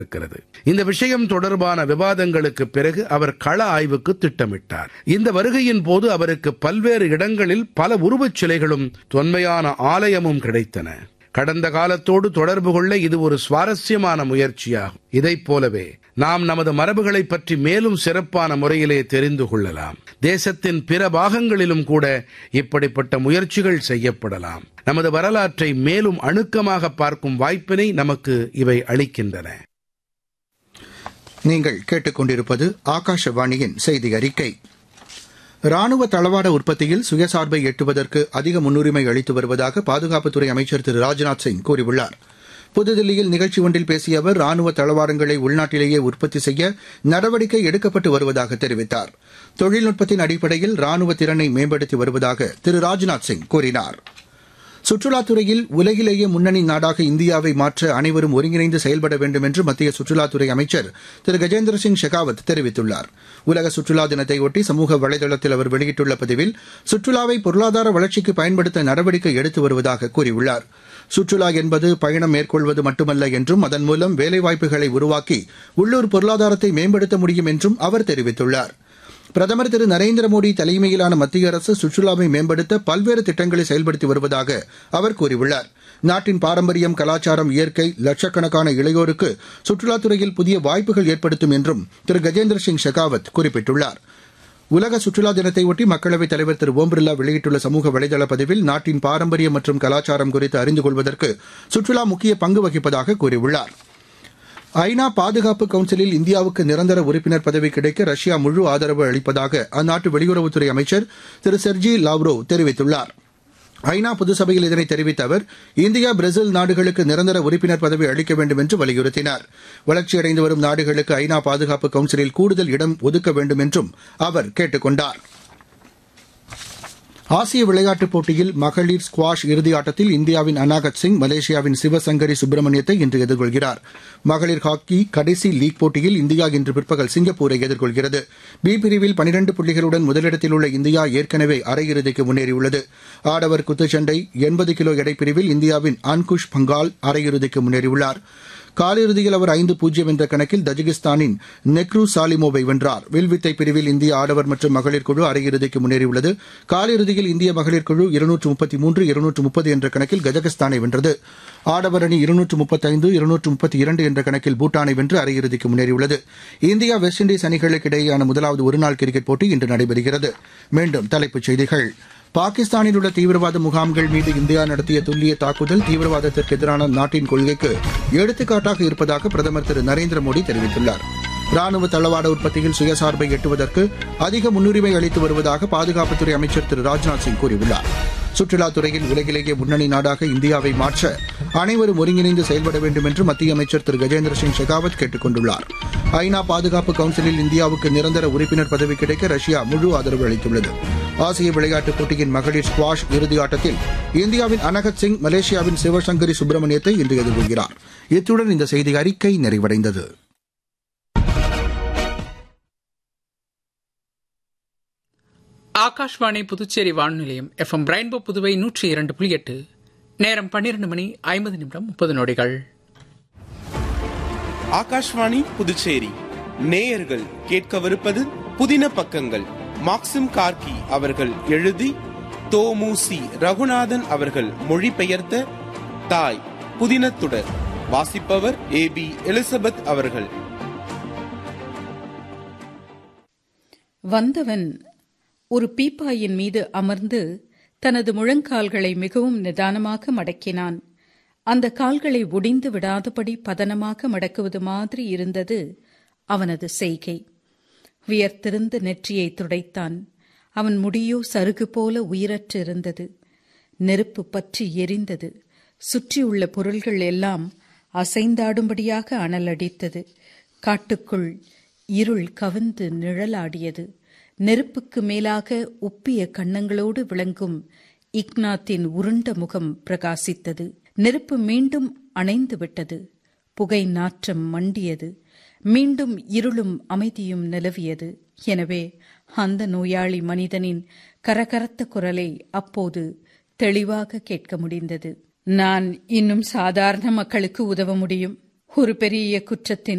இருக்கிறது இந்த விஷயம் தொடர்பான விவாதங்களுக்கு பிறகு அவர் கள ஆய்வுக்கு திட்டமிட்டார் இந்த வருகையின் போது அவருக்கு பல்வேறு இடங்களில் பல உருவச் சிலைகளும் தொன்மையான ஆலயமும் கிடைத்தன கடந்த காலத்தோடு தொடர்பு கொள்ள இது ஒரு சுவாரஸ்யமான முயற்சியாகும் இதைப் போலவே நாம் நமது மரபுகளைப் பற்றி மேலும் சிறப்பான முறையிலே தெரிந்து கொள்ளலாம் தேசத்தின் பிற பாகங்களிலும் கூட இப்படிப்பட்ட முயற்சிகள் செய்யப்படலாம் நமது வரலாற்றை மேலும் அணுக்கமாக பார்க்கும் வாய்ப்பினை நமக்கு இவை அளிக்கின்றன நீங்கள் கேட்டுக்கொண்டிருப்பது ஆகாஷவாணியின் செய்தி அறிக்கை ராணுவ தளவாட உற்பத்தியில் சுயசார்பை எட்டுவதற்கு அதிக முன்னுரிமை அளித்து வருவதாக பாதுகாப்புத்துறை அமைச்சர் திரு ராஜ்நாத் சிங் கூறியுள்ளார் புதுதில்லியில் நிகழ்ச்சி ஒன்றில் பேசிய அவர் ராணுவ தளவாடங்களை உள்நாட்டிலேயே உற்பத்தி செய்ய நடவடிக்கை எடுக்கப்பட்டு வருவதாக தெரிவித்தார் தொழில்நுட்பத்தின் அடிப்படையில் ராணுவ திறனை மேம்படுத்தி வருவதாக திரு ராஜ்நாத் சிங் கூறினார் சுற்றுலாத்துறையில் உலகிலேயே முன்னணி நாடாக இந்தியாவை மாற்ற அனைவரும் ஒருங்கிணைந்து செயல்பட வேண்டும் என்று மத்திய சுற்றுலாத்துறை அமைச்சர் திரு கஜேந்திர சிங் ஷெகாவத் தெரிவித்துள்ளார் உலக சுற்றுலா தினத்தையொட்டி சமூக வலைதளத்தில் அவர் வெளியிட்டுள்ள பதிவில் சுற்றுலாவை பொருளாதார வளர்ச்சிக்கு பயன்படுத்த நடவடிக்கை எடுத்து வருவதாக கூறியுள்ளார் சுற்றுலா என்பது பயணம் மேற்கொள்வது மட்டுமல்ல என்றும் அதன் மூலம் வேலைவாய்ப்புகளை உருவாக்கி உள்ளூர் பொருளாதாரத்தை மேம்படுத்த முடியும் என்றும் அவர் தெரிவித்துள்ளார் பிரதமர் திரு நரேந்திர மோடி தலைமையிலான மத்திய அரசு சுற்றுலாவை மேம்படுத்த பல்வேறு திட்டங்களை செயல்படுத்தி வருவதாக அவர் கூறியுள்ளார் நாட்டின் பாரம்பரியம் கலாச்சாரம் இயற்கை லட்சக்கணக்கான இளையோருக்கு சுற்றுலாத்துறையில் புதிய வாய்ப்புகள் ஏற்படுத்தும் என்றும் திரு கஜேந்திர சிங் ஷெகாவத் குறிப்பிட்டுள்ளார் உலக சுற்றுலா தினத்தையொட்டி மக்களவைத் தலைவர் திரு ஓம் பிர்லா வெளியிட்டுள்ள சமூக வலைதள பதிவில் நாட்டின் பாரம்பரியம் மற்றும் கலாச்சாரம் குறித்து அறிந்து கொள்வதற்கு சுற்றுலா முக்கிய பங்கு வகிப்பதாக கூறியுள்ளார் ஐநா பாதுகாப்பு கவுன்சிலில் இந்தியாவுக்கு நிரந்தர உறுப்பினர் பதவி கிடைக்க ரஷ்யா முழு ஆதரவு அளிப்பதாக அந்நாட்டு வெளியுறவுத்துறை அமைச்சர் திரு செர்ஜி லாவ்ரோவ் தெரிவித்துள்ளார் ஐநா பொதுசபையில் இதனை தெரிவித்த அவர் இந்தியா பிரேசில் நாடுகளுக்கு நிரந்தர உறுப்பினர் பதவி அளிக்க வேண்டும் என்று வலியுறுத்தினார் வளர்ச்சியடைந்து வரும் நாடுகளுக்கு ஐநா பாதுகாப்பு கவுன்சிலில் கூடுதல் இடம் ஒதுக்க வேண்டும் என்றும் அவர் கேட்டுக் கொண்டார் ஆசிய விளையாட்டுப் போட்டியில் மகளிர் ஸ்குவாஷ் இறுதி ஆட்டத்தில் இந்தியாவின் அனாகத் சிங் மலேசியாவின் சிவசங்கரி சுப்பிரமணியத்தை இன்று எதிர்கொள்கிறார் மகளிர் ஹாக்கி கடைசி லீக் போட்டியில் இந்தியா இன்று பிற்பகல் சிங்கப்பூரை எதிர்கொள்கிறது பி பிரிவில் பனிரண்டு புள்ளிகளுடன் முதலிடத்தில் உள்ள இந்தியா ஏற்கனவே அரையிறுதிக்கு முன்னேறியுள்ளது ஆடவர் குத்துச்சண்டை எண்பது கிலோ எடைப்பிரிவில் இந்தியாவின் அன்குஷ் பங்கால் அரையிறுதிக்கு முன்னேறியுள்ளார் காலிறுதியில் அவர் ஐந்து பூஜ்ஜியம் என்ற கணக்கில் தஜிகிஸ்தானின் நெக்ரு சாலிமோவை வென்றார் வில்வித்தை பிரிவில் இந்திய ஆடவர் மற்றும் மகளிர் குழு அரையிறுதிக்கு முன்னேறியுள்ளது காலிறுதியில் இந்திய மகளிர் குழு இருநூற்று முப்பத்தி மூன்று இருநூற்று முப்பது என்ற கணக்கில் கஜகஸ்தானை வென்றது ஆடவர் அணி இருநூற்று முப்பத்தைந்து இருநூற்று முப்பத்தி இரண்டு என்ற கணக்கில் பூட்டானை வென்று அரையிறுதிக்கு முன்னேறியுள்ளது இந்தியா வெஸ்ட் இண்டீஸ் அணிகளுக்கு இடையேயான முதலாவது ஒருநாள் கிரிக்கெட் போட்டி இன்று நடைபெறுகிறது மீண்டும் தலைப்புச் செய்திகள் பாகிஸ்தானில் உள்ள தீவிரவாத முகாம்கள் மீது இந்தியா நடத்திய துல்லிய தாக்குதல் தீவிரவாதத்திற்கு எதிரான நாட்டின் கொள்கைக்கு எடுத்துக்காட்டாக இருப்பதாக பிரதமர் திரு நரேந்திர மோடி தெரிவித்துள்ளார் ராணுவ தளவாட உற்பத்தியில் சுயசார்பை எட்டுவதற்கு அதிக முன்னுரிமை அளித்து வருவதாக பாதுகாப்புத்துறை அமைச்சர் திரு ராஜ்நாத் சிங் கூறியுள்ளார் சுற்றுலாத்துறையில் உலகிலேயே முன்னணி நாடாக இந்தியாவை மாற்ற அனைவரும் ஒருங்கிணைந்து செயல்பட வேண்டும் என்று மத்திய அமைச்சர் திரு கஜேந்திர சிங் ஷெகாவத் கேட்டுக் கொண்டுள்ளார் ஐநா பாதுகாப்பு கவுன்சிலில் இந்தியாவுக்கு நிரந்தர உறுப்பினர் பதவி கிடைக்க ரஷ்யா முழு ஆதரவு அளித்துள்ளது ஆசிய விளையாட்டுப் போட்டியின் மகளிர் ஸ்குவாஷ் இறுதி ஆட்டத்தில் இந்தியாவின் அனகத் சிங் மலேசியாவின் சிவசங்கரி சுப்பிரமணியத்தை இன்று எதிர்கொள்கிறார் இத்துடன் இந்த செய்தி அறிக்கை நிறைவடைந்தது ஆகாஷ்வாணி புதுச்சேரி வானொலியம் எஃப்எம் ரெயின்போ புதுவை நூற்றி இரண்டு புள்ளி எட்டு நேரம் பன்னிரண்டு மணி ஐம்பது நிமிடம் முப்பது நொடிகள் ஆகாஷ்வாணி புதுச்சேரி நேயர்கள் கேட்கவிருப்பது புதின பக்கங்கள் மாக்சிம் கார்கி அவர்கள் எழுதி தோமுசி ரகுநாதன் அவர்கள் மொழிபெயர்த்த தாய் புதினத்துடர் வாசிப்பவர் ஏ பி எலிசபெத் அவர்கள் வந்தவன் ஒரு பீப்பாயின் மீது அமர்ந்து தனது முழங்கால்களை மிகவும் நிதானமாக மடக்கினான் அந்த கால்களை ஒடிந்து விடாதபடி பதனமாக மடக்குவது மாதிரி இருந்தது அவனது செய்கை வியர்த்திருந்த நெற்றியை துடைத்தான் அவன் முடியோ சருகு போல உயிரற்று இருந்தது நெருப்பு பற்றி எரிந்தது சுற்றியுள்ள பொருள்கள் எல்லாம் அசைந்தாடும்படியாக அனலடித்தது காட்டுக்குள் இருள் கவிந்து நிழலாடியது நெருப்புக்கு மேலாக உப்பிய கன்னங்களோடு விளங்கும் இக்னாத்தின் உருண்ட முகம் பிரகாசித்தது நெருப்பு மீண்டும் அணைந்து விட்டது புகை நாற்றம் மண்டியது மீண்டும் இருளும் அமைதியும் நிலவியது எனவே அந்த நோயாளி மனிதனின் கரகரத்த குரலை அப்போது தெளிவாக கேட்க முடிந்தது நான் இன்னும் சாதாரண மக்களுக்கு உதவ முடியும் ஒரு பெரிய குற்றத்தின்